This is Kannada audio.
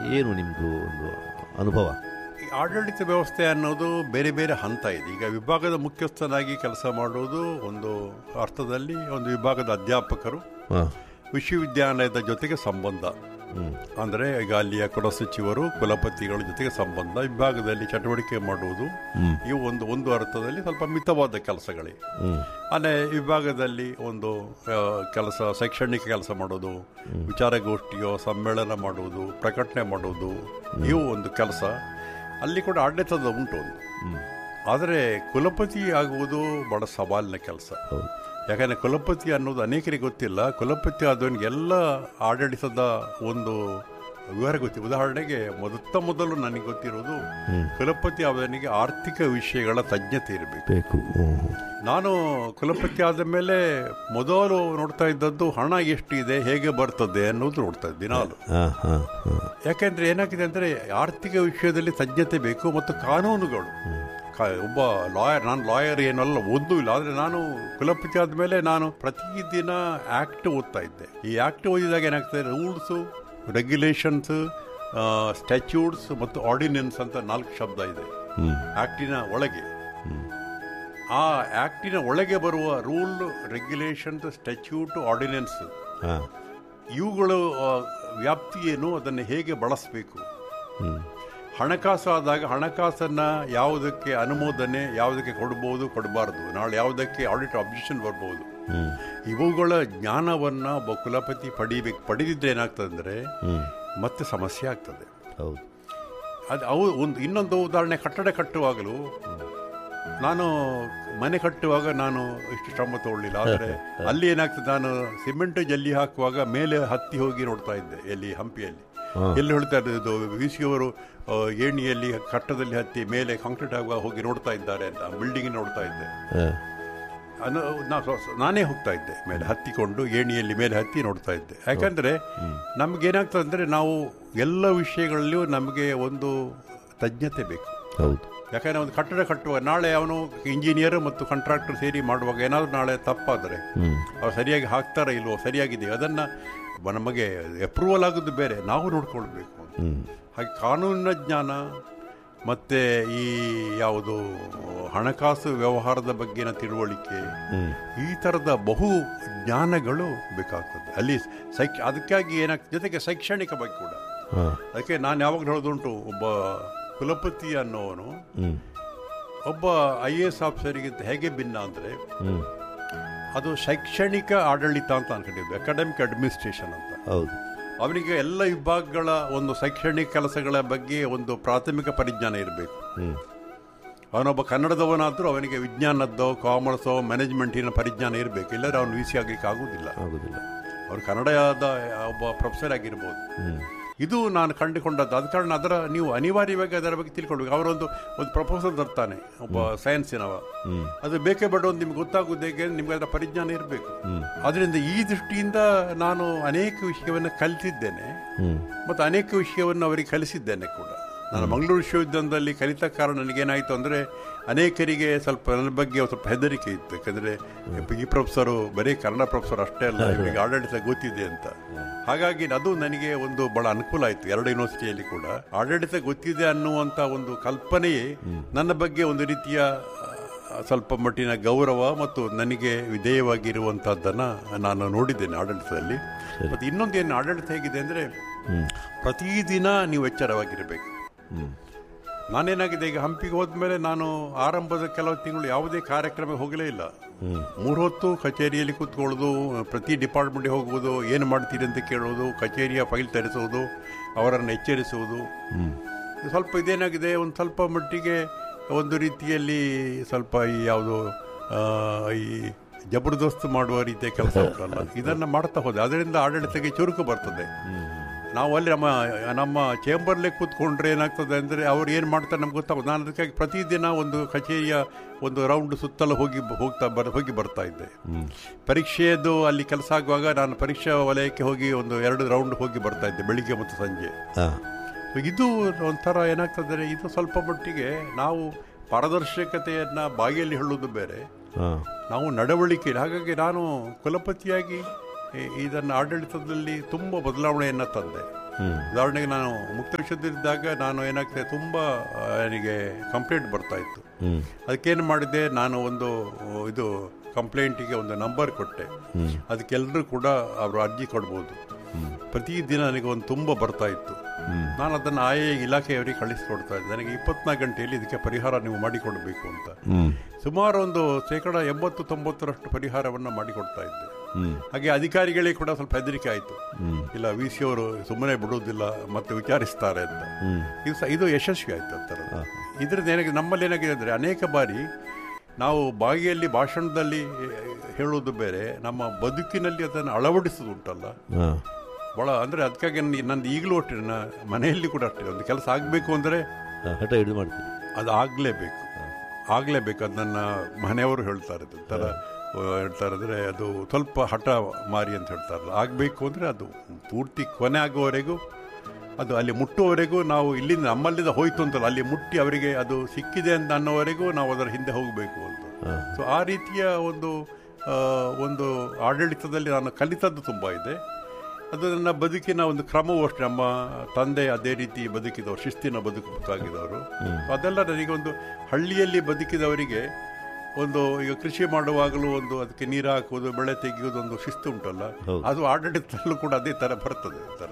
ಏನು ನಿಮ್ಮದು ಒಂದು ಅನುಭವ ಈ ಆಡಳಿತ ವ್ಯವಸ್ಥೆ ಅನ್ನೋದು ಬೇರೆ ಬೇರೆ ಹಂತ ಇದೆ ಈಗ ವಿಭಾಗದ ಮುಖ್ಯಸ್ಥನಾಗಿ ಕೆಲಸ ಮಾಡೋದು ಒಂದು ಅರ್ಥದಲ್ಲಿ ಒಂದು ವಿಭಾಗದ ಅಧ್ಯಾಪಕರು ಹಾಂ ವಿಶ್ವವಿದ್ಯಾಲಯದ ಜೊತೆಗೆ ಸಂಬಂಧ ಅಂದರೆ ಈಗ ಅಲ್ಲಿಯ ಕುಲಸಚಿವರು ಕುಲಪತಿಗಳ ಜೊತೆಗೆ ಸಂಬಂಧ ವಿಭಾಗದಲ್ಲಿ ಚಟುವಟಿಕೆ ಮಾಡುವುದು ಇವು ಒಂದು ಒಂದು ಅರ್ಥದಲ್ಲಿ ಸ್ವಲ್ಪ ಮಿತವಾದ ಕೆಲಸಗಳೇ ಅಲ್ಲೇ ವಿಭಾಗದಲ್ಲಿ ಒಂದು ಆ, ಕೆಲಸ ಶೈಕ್ಷಣಿಕ ಕೆಲಸ ಮಾಡೋದು ವಿಚಾರಗೋಷ್ಠಿಯೋ ಸಮ್ಮೇಳನ ಮಾಡುವುದು ಪ್ರಕಟಣೆ ಮಾಡುವುದು ಇವು ಒಂದು ಕೆಲಸ ಅಲ್ಲಿ ಕೂಡ ಆಡಳಿತದ ಉಂಟು ಒಂದು ಆದರೆ ಕುಲಪತಿ ಆಗುವುದು ಬಹಳ ಸವಾಲಿನ ಕೆಲಸ ಯಾಕಂದರೆ ಕುಲಪತಿ ಅನ್ನೋದು ಅನೇಕರಿಗೆ ಗೊತ್ತಿಲ್ಲ ಕುಲಪತಿ ಆದವನಿಗೆ ಎಲ್ಲ ಆಡಳಿತದ ಒಂದು ವಿವರ ಗೊತ್ತಿ ಉದಾಹರಣೆಗೆ ಮೊದತ್ತ ಮೊದಲು ನನಗೆ ಗೊತ್ತಿರೋದು ಕುಲಪತಿ ಆದವನಿಗೆ ಆರ್ಥಿಕ ವಿಷಯಗಳ ತಜ್ಞತೆ ಇರಬೇಕು ಬೇಕು ಹ್ಮ್. ನಾನು ಕುಲಪತಿ ಆದ ಮೇಲೆ ಮೊದಲು ನೋಡ್ತಾ ಇದ್ದದ್ದು ಹಣ ಎಷ್ಟಿದೆ ಹೇಗೆ ಬರ್ತದೆ ಅನ್ನೋದು ನೋಡ್ತಾ ಇದ್ದೆ ದಿನಾಲು ಹಾಂ ಹಾಂ ಹಾಂ ಯಾಕೆಂದ್ರೆ ಏನಾಗಿದೆ ಅಂದ್ರೆ ಆರ್ಥಿಕ ವಿಷಯದಲ್ಲಿ ತಜ್ಞತೆ ಬೇಕು ಮತ್ತು ಕಾನೂನುಗಳು ಕ- ಒಬ್ಬ ಲಾಯರ್ ನಾನು ಲಾಯರ್ ಏನಲ್ಲ ಓದೂ ಇಲ್ಲ ಆದ್ರೆ ನಾನು ಕುಲಪತಿ ಆದ್ಮೇಲೆ ನಾನು ಪ್ರತಿದಿನ ಆಕ್ಟ್ ಓದ್ತಾ ಇದ್ದೆ ಈ ಆಕ್ಟ್ ಓದಿದಾಗ ಏನಾಗ್ತದೆ ರೂಲ್ಸು ರೆಗ್ಯುಲೇಷನ್ಸ್ ಸ್ಟ್ಯಾಚ್ಯೂಟ್ಸ್ ಮತ್ತು ಆರ್ಡಿನೆನ್ಸ್ ಅಂತ ನಾಲ್ಕು ಶಬ್ದ ಇದೆ ಆಕ್ಟಿನ ಒಳಗೆ ಆ ಆಕ್ಟಿನ ಒಳಗೆ ಬರುವ ರೂಲ್ ರೆಗ್ಯುಲೇಷನ್ಸ್ ಸ್ಟ್ಯಾಚ್ಯೂಟ್ ಆರ್ಡಿನೆನ್ಸ್ ಹಾಂ ಇವುಗಳು ಆ, ವ್ಯಾಪ್ತಿ ಏನು ಅದನ್ನು ಹೇಗೆ ಬಳಸಬೇಕು ಹಣಕಾಸು ಆದಾಗ ಹಣಕಾಸನ್ನ ಯಾವುದಕ್ಕೆ ಅನುಮೋದನೆ ಯಾವುದಕ್ಕೆ ಕೊಡ್ಬೋದು ಕೊಡಬಾರ್ದು ನಾಳೆ ಯಾವುದಕ್ಕೆ ಆಡಿಟ್ ಅಬ್ಜೆಕ್ಷನ್ ಬರ್ಬೋದು ಇವುಗಳ ಜ್ಞಾನವನ್ನ ಒಬ್ಬ ಕುಲಪತಿ ಪಡಿಬೇಕು ಪಡೆದಿದ್ರೆ ಏನಾಗ್ತದೆ ಅಂದ್ರೆ ಮತ್ತೆ ಸಮಸ್ಯೆ ಆಗ್ತದೆ ಹೌದು ಅದು ಅವು ಒಂದು ಇನ್ನೊಂದು ಉದಾಹರಣೆ ಕಟ್ಟಡ ಕಟ್ಟುವಾಗಲೂ ನಾನು ಮನೆ ಕಟ್ಟುವಾಗ ನಾನು ಇಷ್ಟು ಶ್ರಮ ತಗೊಳ್ಳಿಲ್ಲ ಆದರೆ ಅಲ್ಲಿ ಏನಾಗ್ತದೆ ನಾನು ಸಿಮೆಂಟ್ ಜಲ್ಲಿ ಹಾಕುವಾಗ ಮೇಲೆ ಹತ್ತಿ ಹೋಗಿ ನೋಡ್ತಾ ಇದ್ದೆ ಎಲ್ಲಿ ಹಂಪಿಯಲ್ಲಿ ಎಲ್ಲಿ ಹೇಳ್ತಾ ಇದ್ದು ವಿಸಿಯವರು ಏಣಿಯಲ್ಲಿ ಕಟ್ಟದಲ್ಲಿ ಹತ್ತಿ ಮೇಲೆ ಕಾಂಕ್ರೀಟ್ ಆಗುವಾಗ ಹೋಗಿ ನೋಡ್ತಾ ಇದ್ದಾರೆ ಅಂತ ಬಿಲ್ಡಿಂಗ್ ನೋಡ್ತಾ ಇದ್ದೆ ಹಾಂ ಅನ್ನು ನಾ- ಸ್ವ- ಸ್ವ- ನಾನೇ ಹೋಗ್ತಾ ಇದ್ದೆ ಮೇಲೆ ಹತ್ತಿಕೊಂಡು ಏಣಿಯಲ್ಲಿ ಮೇಲೆ ಹತ್ತಿ ನೋಡ್ತಾ ಇದ್ದೆ ಯಾಕಂದ್ರೆ ನಮ್ಗೇನಾಗ್ತದೆ ಅಂದ್ರೆ ನಾವು ಎಲ್ಲ ವಿಷಯಗಳಲ್ಲಿಯೂ ನಮಗೆ ಒಂದು ತಜ್ಞತೆ ಬೇಕು ಹೌದು ಯಾಕಂದ್ರೆ ಒಂದು ಕಟ್ಟಡ ಕಟ್ಟುವ ನಾಳೆ ಅವನು ಇಂಜಿನಿಯರ್ ಮತ್ತು ಕಾಂಟ್ರಾಕ್ಟರ್ ಸೇರಿ ಮಾಡುವಾಗ ಏನಾದರೂ ನಾಳೆ ತಪ್ಪಾದರೆ ಅವ್ರು ಸರಿಯಾಗಿ ಹಾಕ್ತಾರ ಇಲ್ವೋ ಸರಿಯಾಗಿದೆ ಅದನ್ನ ಬ- ನಮಗೆ ಅಪ್ರೂವಲ್ ಆಗೋದು ಬೇರೆ ನಾವು ನೋಡ್ಕೊಳ್ಬೇಕು ಹಾಗೆ ಕಾನೂನಿನ ಜ್ಞಾನ ಮತ್ತೆ ಈ ಯಾವುದು ಹಣಕಾಸು ವ್ಯವಹಾರದ ಬಗ್ಗೆನ ತಿಳುವಳಿಕೆ ಈ ಥರದ ಬಹು ಜ್ಞಾನಗಳು ಬೇಕಾಗ್ತದೆ ಅಲ್ಲಿ ಶೈಕ್ಷ ಅದಕ್ಕಾಗಿ ಏನಾಗ್ತದೆ ಜೊತೆಗೆ ಶೈಕ್ಷಣಿಕ ಬಗ್ಗೆ ಕೂಡ ಹಾಂ ಅದಕ್ಕೆ ನಾನು ಯಾವಾಗಲೂ ಹೇಳೋದುಂಟು ಒಬ್ಬ ಕುಲಪತಿ ಅನ್ನೋವನು ಒಬ್ಬ ಐ ಎ ಎಸ್ ಆಫೀಸರಿಗಿಂತ ಹೇಗೆ ಭಿನ್ನ ಅಂದರೆ ಅದು ಶೈಕ್ಷಣಿಕ ಆಡಳಿತ ಅಂತ ಅನ್ಕೊಂಡಿದ್ವಿ ಅಕಾಡೆಮಿಕ್ ಅಡ್ಮಿನಿಸ್ಟ್ರೇಷನ್ ಅಂತ ಹೌದು ಅವನಿಗೆ ಎಲ್ಲ ವಿಭಾಗಗಳ ಒಂದು ಶೈಕ್ಷಣಿಕ ಕೆಲಸಗಳ ಬಗ್ಗೆ ಒಂದು ಪ್ರಾಥಮಿಕ ಪರಿಜ್ಞಾನ ಇರಬೇಕು ಅವನೊಬ್ಬ ಕನ್ನಡದವನಾದರೂ ಅವನಿಗೆ ವಿಜ್ಞಾನದ್ದೋ ಕಾಮರ್ಸೋ ಮ್ಯಾನೇಜ್ಮೆಂಟಿನ ಪರಿಜ್ಞಾನ ಇರಬೇಕು ಇಲ್ಲದ್ರೆ ಅವನು ವಿ ಸಿ ಆಗಲಿಕ್ಕೆ ಆಗುವುದಿಲ್ಲ ಆಗೋದಿಲ್ಲ ಅವರು ಕನ್ನಡದ ಒಬ್ಬ ಪ್ರೊಫೆಸರ್ ಆಗಿರ್ಬೋದು ಇದು ನಾನು ಕಂಡುಕೊಂಡದ್ದು ಅದ ಕಾರಣ ಅದರ ನೀವು ಅನಿವಾರ್ಯವಾಗಿ ಅದರ ಬಗ್ಗೆ ತಿಳ್ಕೊಳ್ಬೇಕು ಅವರೊಂದು ಒಂದು ಪ್ರಪೋಸಲ್ ತರ್ತಾನೆ ಒಬ್ಬ ಸೈನ್ಸಿನವ ಅದು ಬೇಕೇ ಬೇಡ ಒಂದು ನಿಮ್ಗೆ ಗೊತ್ತಾಗುವುದು ಹೇಗೆ ನಿಮ್ಗೆ ಅದರ ಪರಿಜ್ಞಾನ ಇರಬೇಕು ಅದರಿಂದ ಈ ದೃಷ್ಟಿಯಿಂದ ನಾನು ಅನೇಕ ವಿಷಯವನ್ನು ಕಲಿತಿದ್ದೇನೆ ಮತ್ತು ಅನೇಕ ವಿಷಯವನ್ನು ಅವರಿಗೆ ಕಲಿಸಿದ್ದೇನೆ ಕೂಡ ನಾನು ಮಂಗಳೂರು ವಿಶ್ವವಿದ್ಯಾಲಯದಲ್ಲಿ ಕಲಿತ ಕಾರಣ ನನಗೇನಾಯಿತು ಅಂದರೆ ಅನೇಕರಿಗೆ ಸ್ವಲ್ಪ ನನ್ನ ಬಗ್ಗೆ ಸ್ವಲ್ಪ ಹೆದರಿಕೆ ಇತ್ತು ಯಾಕಂದರೆ ಈ ಪ್ರೊಫೆಸರು ಬರೀ ಕನ್ನಡ ಪ್ರೊಫೆಸರ್ ಅಷ್ಟೇ ಅಲ್ಲ ಇವರಿಗೆ ಆಡಳಿತ ಗೊತ್ತಿದೆ ಅಂತ ಹಾಗಾಗಿ ಅದು ನನಗೆ ಒಂದು ಬಹಳ ಅನುಕೂಲ ಆಯಿತು ಎರಡು ಯೂನಿವರ್ಸಿಟಿಯಲ್ಲಿ ಕೂಡ ಆಡಳಿತ ಗೊತ್ತಿದೆ ಅನ್ನುವಂಥ ಒಂದು ಕಲ್ಪನೆಯೇ ನನ್ನ ಬಗ್ಗೆ ಒಂದು ರೀತಿಯ ಆ, ಸ್ವಲ್ಪ ಮಟ್ಟಿನ ಗೌರವ ಮತ್ತು ನನಗೆ ವಿಧೇಯವಾಗಿರುವಂತಹದ್ದನ್ನ ನಾನು ನೋಡಿದ್ದೇನೆ ಆಡಳಿತದಲ್ಲಿ ಮತ್ತು ಇನ್ನೊಂದೇನು ಆಡಳಿತ ಹೇಗಿದೆ ಅಂದರೆ ಪ್ರತಿದಿನ ನೀವು ಎಚ್ಚರವಾಗಿರಬೇಕು ನಾನೇನಾಗಿದೆ ಈಗ ಹಂಪಿಗೆ ಹೋದ್ಮೇಲೆ ನಾನು ಆರಂಭದ ಕೆಲವು ತಿಂಗಳು ಯಾವುದೇ ಕಾರ್ಯಕ್ರಮ ಹೋಗಲೇ ಇಲ್ಲ ಮೂರು ಹೊತ್ತು ಕಚೇರಿಯಲ್ಲಿ ಕೂತ್ಕೊಳ್ಳೋದು ಪ್ರತಿ ಡಿಪಾರ್ಟ್ಮೆಂಟ್ಗೆ ಹೋಗುವುದು ಏನು ಮಾಡ್ತೀರಿ ಅಂತ ಕೇಳೋದು ಕಚೇರಿಯ ಫೈಲ್ ತರಿಸೋದು ಅವರನ್ನು ಎಚ್ಚರಿಸುವುದು ಸ್ವಲ್ಪ ಇದೇನಾಗಿದೆ ಒಂದು ಸ್ವಲ್ಪ ಮಟ್ಟಿಗೆ ಒಂದು ರೀತಿಯಲ್ಲಿ ಸ್ವಲ್ಪ ಈ ಯಾವುದು ಆ, ಈ ಜಬರ್ದಸ್ತ್ ಮಾಡುವ ರೀತಿಯ ಕೆಲಸ ಉಂಟಲ್ಲ ಇದನ್ನು ಮಾಡ್ತಾ ಹೋದೆ ಅದರಿಂದ ಆಡಳಿತಕ್ಕೆ ಚುರುಕು ಬರ್ತದೆ ನಾವು ಅಲ್ಲಿ ನಮ್ಮ ನಮ್ಮ ಚೇಂಬರ್ಲೆ ಕೂತ್ಕೊಂಡ್ರೆ ಏನಾಗ್ತದೆ ಅಂದರೆ ಅವ್ರು ಏನು ಮಾಡ್ತಾರೆ ನಮ್ಗೆ ಗೊತ್ತಾಗೋದು ನಾನು ಅದಕ್ಕಾಗಿ ಪ್ರತಿದಿನ ಒಂದು ಕಚೇರಿಯ ಒಂದು ರೌಂಡ್ ಸುತ್ತಲೂ ಹೋಗಿ ಹೋಗ್ತಾ ಬರ್ ಹೋಗಿ ಬರ್ತಾ ಇದ್ದೆ ಪರೀಕ್ಷೆಯದು ಅಲ್ಲಿ ಕೆಲಸ ಆಗುವಾಗ ನಾನು ಪರೀಕ್ಷಾ ವಲಯಕ್ಕೆ ಹೋಗಿ ಒಂದು ಎರಡು ರೌಂಡ್ ಹೋಗಿ ಬರ್ತಾ ಇದ್ದೆ ಬೆಳಿಗ್ಗೆ ಮತ್ತು ಸಂಜೆ ಹಾಂ ಇದು ಒಂಥರ ಏನಾಗ್ತದೆ ಇದು ಸ್ವಲ್ಪ ಮಟ್ಟಿಗೆ ನಾವು ಪಾರದರ್ಶಕತೆಯನ್ನ ಬಾಯಿಯಲ್ಲಿ ಹೇಳುವುದು ಬೇರೆ ಹಾಂ ನಾವು ನಡವಳಿಕೆ ಹಾಗಾಗಿ ನಾನು ಕುಲಪತಿಯಾಗಿ ಈ- ಇದನ್ನು ಆಡಳಿತದಲ್ಲಿ ತುಂಬ ಬದಲಾವಣೆಯನ್ನು ತಂದೆ ಉದಾಹರಣೆಗೆ ನಾನು ಮುಕ್ತ ವಿಷಯದಿದ್ದಾಗ ನಾನು ಏನಾಗ್ತದೆ ತುಂಬ ಆ, ನನಗೆ ಕಂಪ್ಲೇಂಟ್ ಬರ್ತಾ ಇತ್ತು ಹ್ಮ್ ಅದಕ್ಕೇನು ಮಾಡಿದೆ ನಾನು ಒಂದು ಇದು ಕಂಪ್ಲೇಂಟಿಗೆ ಒಂದು ನಂಬರ್ ಕೊಟ್ಟೆ ಅದಕ್ಕೆಲ್ಲರೂ ಕೂಡ ಅವರು ಅರ್ಜಿ ಕೊಡ್ಬೋದು ಪ್ರತಿದಿನ ನನಗೆ ಒಂದು ತುಂಬ ಬರ್ತಾ ಇತ್ತು ನಾನು ಅದನ್ನು ಆಯಾ ಇಲಾಖೆಯವರಿಗೆ ಕಳಿಸ್ಕೊಡ್ತಾ ಇದ್ದೆ ನನಗೆ ಇಪ್ಪತ್ನಾಲ್ಕು ಗಂಟೆಯಲ್ಲಿ ಇದಕ್ಕೆ ಪರಿಹಾರ ನೀವು ಮಾಡಿಕೊಡ್ಬೇಕು ಅಂತ ಹ್ಮ್ ಸುಮಾರು ಒಂದು ಶೇಕಡ ಎಂಬತ್ತು ತೊಂಬತ್ತರಷ್ಟು ಪರಿಹಾರವನ್ನು ಮಾಡಿಕೊಡ್ತಾ ಇದ್ದೆ ಹ್ಮ್ ಹಾಗೆ ಅಧಿಕಾರಿಗಳಿಗೆ ಕೂಡ ಸ್ವಲ್ಪ ಹೆದರಿಕೆ ಆಯಿತು ಇಲ್ಲ ವಿ ಸಿ ಅವರು ಸುಮ್ಮನೆ ಬಿಡುವುದಿಲ್ಲ ಮತ್ತೆ ವಿಚಾರಿಸ್ತಾರೆ ಅಂತ ಹ್ಮ್ ಇದು ಸ- ಇದು ಯಶಸ್ವಿ ಆಯ್ತು ಆ ಥರದ್ದು ಇದ್ರದ್ದು ಏನಾಗಿದೆ ನಮ್ಮಲ್ಲಿ ಏನಾಗಿದೆ ಅಂದರೆ ಅನೇಕ ಬಾರಿ ನಾವು ಬಾಯಿಯಲ್ಲಿ ಭಾಷಣದಲ್ಲಿ ಹೇಳುವುದು ಬೇರೆ ನಮ್ಮ ಬದುಕಿನಲ್ಲಿ ಅದನ್ನು ಅಳವಡಿಸೋದು ಉಂಟಲ್ಲ ಹಾ ಭಾಳ ಅಂದರೆ ಅದಕ್ಕಾಗಿ ನನ್ನ- ನಂದು ಈಗಲೂ ಅಷ್ಟೇ ನನ್ನ ಮನೆಯಲ್ಲಿ ಕೂಡ ಅಷ್ಟೇ ಒಂದು ಕೆಲಸ ಆಗಬೇಕು ಅಂದರೆ ಹಾ, ಹಠ ಹಿಡಿದು ಮಾಡ್ತೀನಿ ಅದು ಆಗಲೇಬೇಕು ಆಗಲೇಬೇಕು ಅದು ನನ್ನ ಮನೆಯವರು ಹೇಳ್ತಾರೆ ಅದು ಥರ ಹೇಳ್ತಾರೆ ಅಂದರೆ ಅದು ಸ್ವಲ್ಪ ಹಠ ಮಾರಿ ಅಂತ ಹೇಳ್ತಾರಲ್ಲ ಆಗಬೇಕು ಅಂದರೆ ಅದು ಪೂರ್ತಿ ಕೊನೆ ಆಗುವವರೆಗೂ ಅದು ಅಲ್ಲಿ ಮುಟ್ಟುವವರೆಗೂ ನಾವು ಇಲ್ಲಿಂದ ನಮ್ಮಲ್ಲಿಂದ ಹೋಯ್ತು ಅಂತಲ್ಲ ಅಲ್ಲಿ ಮುಟ್ಟಿ ಅವರಿಗೆ ಅದು ಸಿಕ್ಕಿದೆ ಅಂತ ಅನ್ನೋವರೆಗೂ ನಾವು ಅದರ ಹಿಂದೆ ಹೋಗಬೇಕು ಅಂತ ಸೊ ಆ ರೀತಿಯ ಒಂದು ಆ, ಒಂದು ಆಡಳಿತದಲ್ಲಿ ನಾನು ಕಲಿತದ್ದು ತುಂಬ ಇದೆ ಅದು ನನ್ನ ಬದುಕಿನ ಒಂದು ಕ್ರಮವೂ ಅಷ್ಟೇ ನಮ್ಮ ತಂದೆ ಅದೇ ರೀತಿ ಬದುಕಿದವರು ಶಿಸ್ತಿನ ಬದುಕು ಸಾಗಿದವರು ಅದೆಲ್ಲ ನನಗೆ ಒಂದು ಹಳ್ಳಿಯಲ್ಲಿ ಬದುಕಿದವರಿಗೆ ಒಂದು ಈಗ ಕೃಷಿ ಮಾಡುವಾಗಲೂ ಒಂದು ಅದಕ್ಕೆ ನೀರು ಹಾಕುವುದು ಬೆಳೆ ತೆಗೆಯುವುದು ಒಂದು ಶಿಸ್ತು ಉಂಟಲ್ಲ ಹೌದು. ಅದು ಆಡಳಿತದಲ್ಲೂ ಕೂಡ ಅದೇ ಥರ ಬರ್ತದೆ ಆ ಥರ